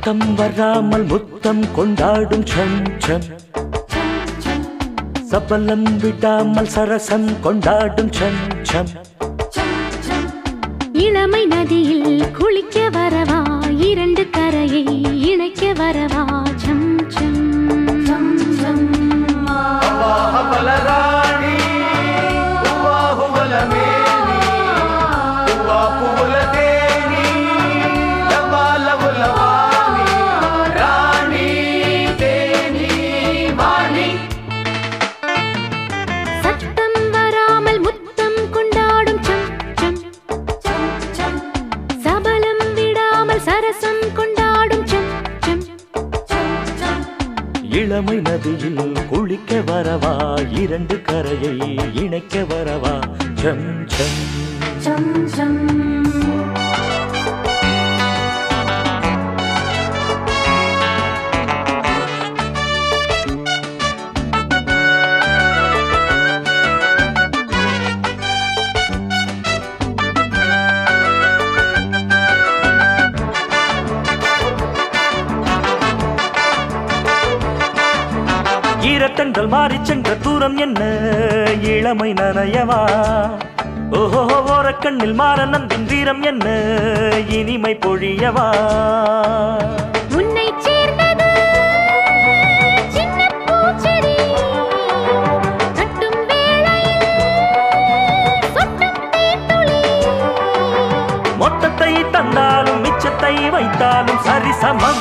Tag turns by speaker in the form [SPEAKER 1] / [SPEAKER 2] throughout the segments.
[SPEAKER 1] சத்தம் வராமல் முத்தம் கொண்டாடும் சம் சம் சபலம் விடாமல் சரசம் கொண்டாடும் சம் சம்
[SPEAKER 2] இளமை நதியில் குளிக்க வரவா இரண்டு கரையை இணைக்க வரவா ஜம் ஜம் ஜம் ஜம்
[SPEAKER 3] బలరాణి హువలమేని హువా పువ్వులతేని లవ్వాలవులవాణి రాణి తేని వాణి
[SPEAKER 2] சத்தம் வராமல் முத்தம் கொண்டாடும் சம் சம் சபலம் விடாமல் சரசம் கொண்டாடும் சம் சம்
[SPEAKER 1] இளமை நதியில் குளிக்க வரவா இரண்டு கரையை இணைக்க வரவா சம் சம்
[SPEAKER 2] சம் சம்
[SPEAKER 1] ஈரத்தங்கள் மாறிச் சென்ற தூரம் என்ன இளமை நனையவா ஓஹோ ஓரக்கண்ணில் மாற நம்பின் வீரம் என்ன இனிமை பொழியவா
[SPEAKER 2] உன்னை சேர்ந்தது சின்ன பூச்செடி கட்டும் வேளையில் சொட்டும் தேன்துளி
[SPEAKER 1] மொத்தத்தை தந்தாலும் மிச்சத்தை வைத்தாலும் சரிசமம்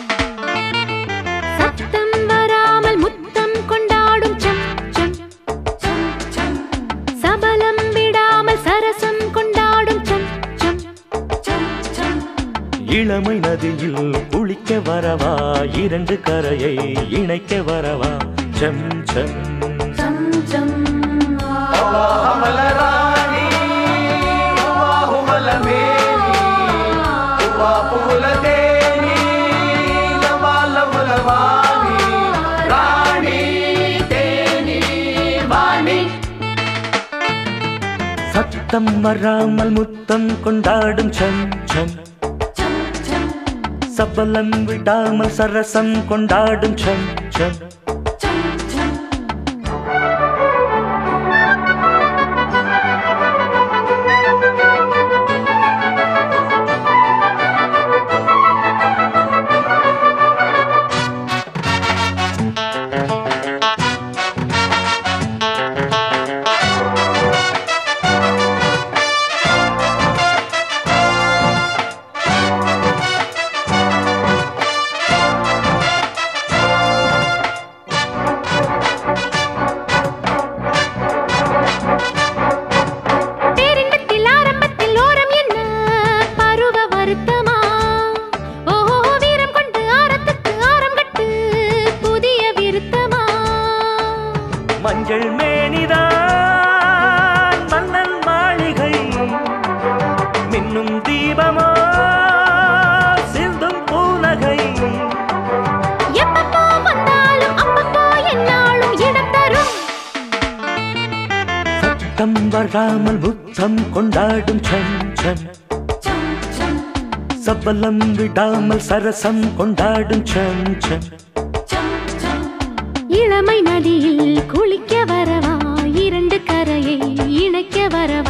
[SPEAKER 2] சத்தம் வராமல் முத்தம் கொண்டாடும் சம் சம் சபலம் விடாமல் சரசம் கொண்டாடும் சம் சம்
[SPEAKER 1] இளமை நதியில் குளிக்க வரவா இரண்டு கரையை இணைக்க வரவா செம் செம்
[SPEAKER 2] சம் சம்
[SPEAKER 3] బలరాణి హువలమేని హువా పువ్వులతేని లవ్వాలవులవాణి రాణి తేని వాణి
[SPEAKER 1] சத்தம் வராமல் முத்தம் கொண்டாடும் சம் சம் சபலம் விடாமல் சரசம் கொண்டாடும் சம் சம்
[SPEAKER 2] பேரின்பத்தில் ஆரம்பத்தில் ஓரம் என்ன பருவ வருத்தமா ஓஹோ வீரம் கொண்டு ஆரத்துக்கு ஆரம் கட்டு புதிய விருத்தமா
[SPEAKER 1] மஞ்சள் மேனிதான் மன்னன் மாளிகை மின்னும் தீபமோ சிந்தும் பூனகை
[SPEAKER 2] எப்பப்போ வந்தாலும் அப்பப்போ என்னாலும் இடம் தரும்
[SPEAKER 1] சத்தம் வராமல் முத்தம் கொண்டாடும் சம் சம் சபலம் விடாமல் சரசம் கொண்டாடும் சம் சம்
[SPEAKER 2] இளமை நதியில் குளிக்க வரவா இரண்டு கரையை இணைக்க வரவா